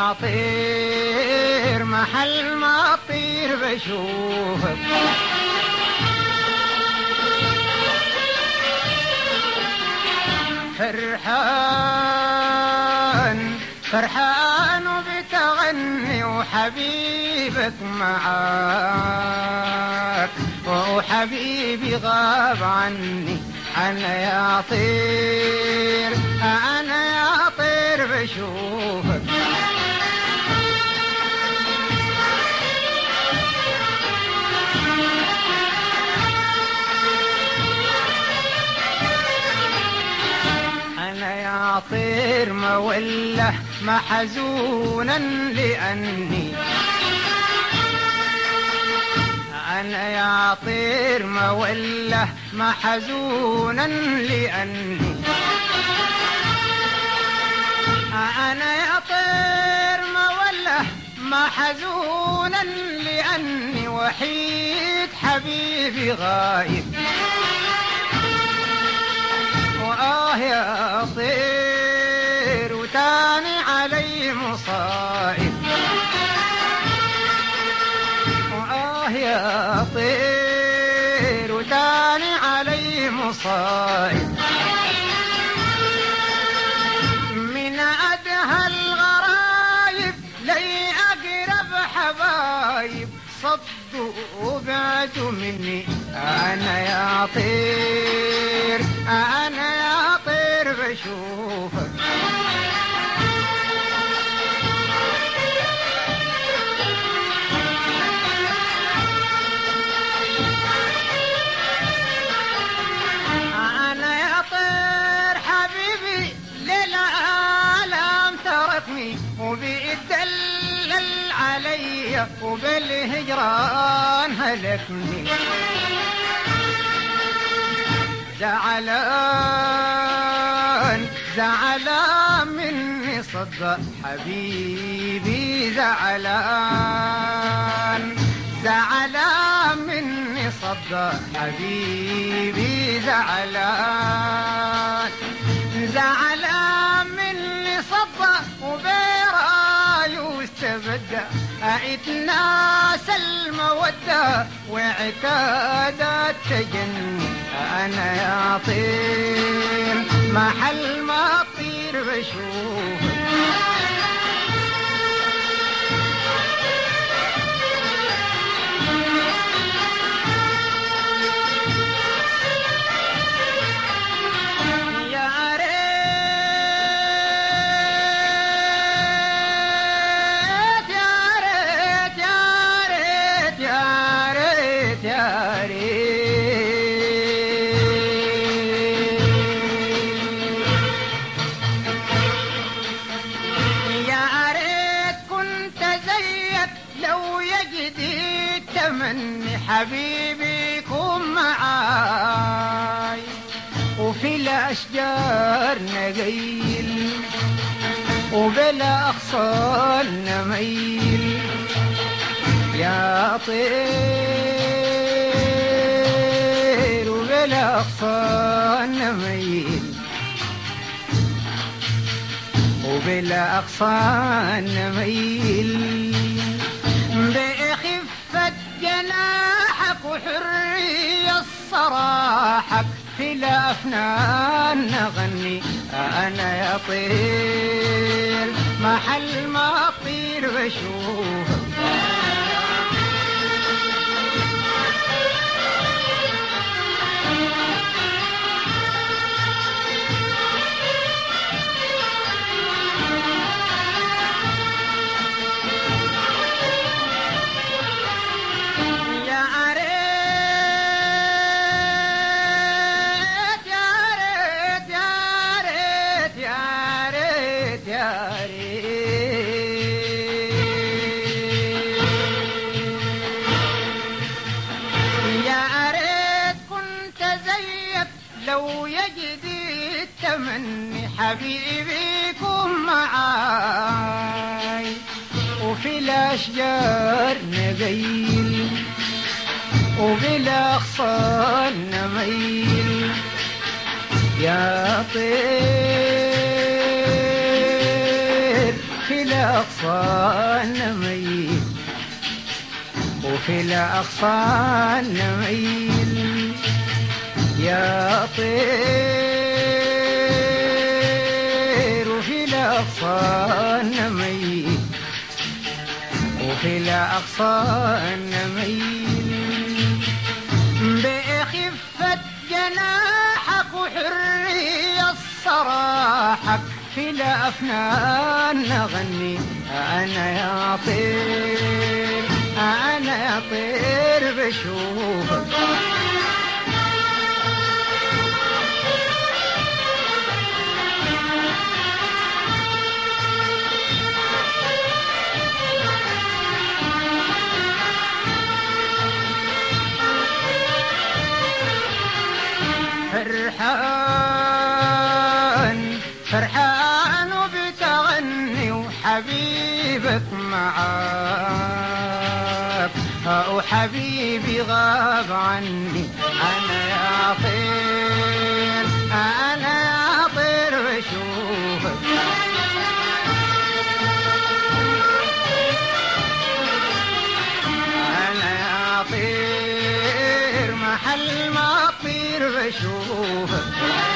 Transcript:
يا طير محل ما اطير بشوفك فرحان فرحان وبتغني وحبيبك معاك وحبيبي غاب عني أنا يا طير أنا يا طير بشوفك أنا يا طير مولة محزونا لأني أنا يا طير مولة محزونا لأني أنا يا طير مولة محزونا لأني وحيد حبيبي غايب وآه يا طير وتاني علي مصائب وآه يا طير وتاني علي مصائب من أدهى الغرايب لي أقرب حبايب صدوا وبعدوا مني أنا يا طير أنا يا طير بشوفك أنا يا طير حبيبي للعالم تركني وبيدلل علي وبالهجران هلكني زعلان زعلان مني صدق حبيبي زعلان زعلان مني صدق حبيبي زعلان زعلان مني صدق وبراي واستبدى اتناسى المودة واعتادت تجني أنا يا طير محل ما أطير بشوفك يا ريت يا ريت يا ريت يا ريت يا ريت يا ريت كنت زيك لو يجدي التمني حبيبي يكون معاي وفي الأشجار نقيل وبلا أغصان نميل يا طير وبلا أغصان نميل وبلا أغصان نميل بخفة جناحك وحرية صراحك في الأفنان نغني أنا يا طير محل ما أطير بشوفك يا ريت يا ريت يا ريت يا ريت يا ريت يا ريت كنت زيك لو يجدي التمني حبيبي يكون معاي وفي الأشجار نقيل وبلا أغصان نميل يا طير في الأغصان الأقصى نميل وفي الأقصى نميل يا طير وفي الأقصى نميل وفي الأقصى نميل بخفة جناحك وحرية صراحك في الأفنان نغني أنا يا طير أنا يا طير بشوفك فرحان فرحان وبتغني وحبيبك معاك وحبيبي غاب عني انا يا طير انا يا طير بشوفك انا يا طير محل ما اطير بشوفك